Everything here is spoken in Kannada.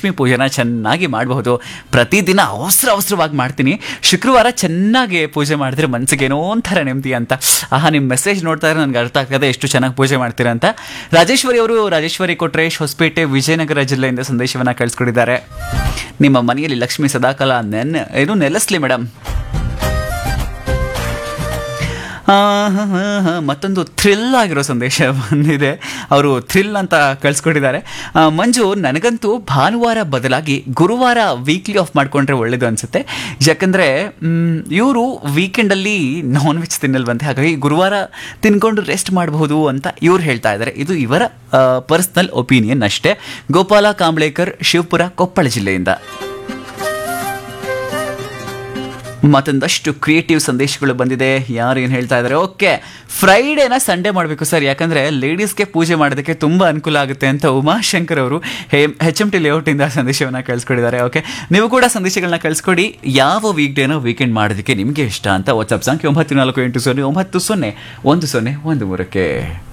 ಲಕ್ಷ್ಮೀ ಪೂಜೆನ ಚೆನ್ನಾಗಿ ಮಾಡಬಹುದು ಪ್ರತಿದಿನ ಅವಸರ ಅವಸರವಾಗಿ ಮಾಡ್ತೀನಿ ಶುಕ್ರವಾರ ಚೆನ್ನಾಗಿ ಪೂಜೆ ಮಾಡಿದ್ರೆ ಮನಸ್ಸಿಗೆ ಏನೋ ಒಂಥರ ನೆಮ್ಮದಿ ಅಂತ ಆಹಾ ನಿಮ್ಮ ಮೆಸೇಜ್ ನೋಡ್ತಾ ಇದ್ರೆ ನನಗೆ ಅರ್ಥ ಆಗ್ತದೆ ಎಷ್ಟು ಚೆನ್ನಾಗಿ ಪೂಜೆ ಮಾಡ್ತೀರಾ ಅಂತ ರಾಜೇಶ್ವರಿ ಅವರು ರಾಜೇಶ್ವರಿ ಕೊಟ್ರೇಶ್ ಹೊಸಪೇಟೆ ವಿಜಯನಗರ ಜಿಲ್ಲೆಯಿಂದ ಸಂದೇಶವನ್ನ ಕಳಿಸ್ಕೊಟ್ಟಿದ್ದಾರೆ ನಿಮ್ಮ ಮನೆಯಲ್ಲಿ ಲಕ್ಷ್ಮಿ ಸದಾಕಾಲ ನೆನ್ ಏನು ನೆಲೆಸ್ಲಿ ಮೇಡಮ್ ಆ, ಹ, ಹ, ಹ, ಮತ್ತೊಂದು ಥ್ರಿಲ್ ಆಗಿರೋ ಸಂದೇಶ ಬಂದಿದೆ ಅವರು ಥ್ರಿಲ್ ಅಂತ ಕಳಿಸ್ಕೊಟ್ಟಿದ್ದಾರೆ ಆ, ಮಂಜು ನನಗಂತೂ ಭಾನುವಾರ ಬದಲಾಗಿ ಗುರುವಾರ ವೀಕ್ಲಿ ಆಫ್ ಮಾಡ್ಕೊಂಡ್ರೆ ಒಳ್ಳೇದು ಅನ್ಸುತ್ತೆ ಯಾಕಂದ್ರೆ ಇವರು ವೀಕೆಂಡಲ್ಲಿ ನಾನ್ ವೆಜ್ ತಿನ್ನಲ್ವಂತೆ ಹಾಗಾಗಿ ಗುರುವಾರ ತಿನ್ಕೊಂಡು ರೆಸ್ಟ್ ಮಾಡಬಹುದು ಅಂತ ಇವ್ರು ಹೇಳ್ತಾ ಇದ್ದಾರೆ ಇದು ಇವರ ಪರ್ಸನಲ್ ಒಪಿನಿಯನ್ ಅಷ್ಟೇ ಗೋಪಾಲ ಕಾಂಬ್ಳೇಕರ್ ಶಿವಪುರ ಕೊಪ್ಪಳ ಜಿಲ್ಲೆಯಿಂದ ಮತ್ತೊಂದಷ್ಟು ಕ್ರಿಯೇಟಿವ್ ಸಂದೇಶಗಳು ಬಂದಿದೆ ಯಾರು ಏನು ಹೇಳ್ತಾ ಇದ್ದಾರೆ ಓಕೆ ಫ್ರೈಡೇನ ಸಂಡೇ ಮಾಡಬೇಕು ಸರ್ ಯಾಕಂದ್ರೆ ಲೇಡೀಸ್ಗೆ ಪೂಜೆ ಮಾಡೋದಕ್ಕೆ ತುಂಬಾ ಅನುಕೂಲ ಆಗುತ್ತೆ ಅಂತ ಉಮಾಶಂಕರ್ ಅವರು ಹೆಚ್ ಎಂ ಟಿ ಲೇಔಟಿಂದ ಸಂದೇಶವನ್ನ ಕಳಿಸ್ಕೊಡಿದ್ದಾರೆ ಓಕೆ ನೀವು ಕೂಡ ಸಂದೇಶಗಳನ್ನ ಕಳಿಸ್ಕೊಡಿ ಯಾವ ವೀಕ್ ಡೇನೋ ವೀಕೆಂಡ್ ಮಾಡೋದಕ್ಕೆ ನಿಮಗೆ ಇಷ್ಟ ಅಂತ ವಾಟ್ಸ್ಆಪ್ ಸಂಖ್ಯೆ ಒಂಬತ್ತು ನಾಲ್ಕು ಎಂಟು ಸೊನ್ನೆ ಒಂಬತ್ತು ಸೊನ್ನೆ ಒಂದು ಸೊನ್ನೆ ಒಂದು ಮೂರಕ್ಕೆ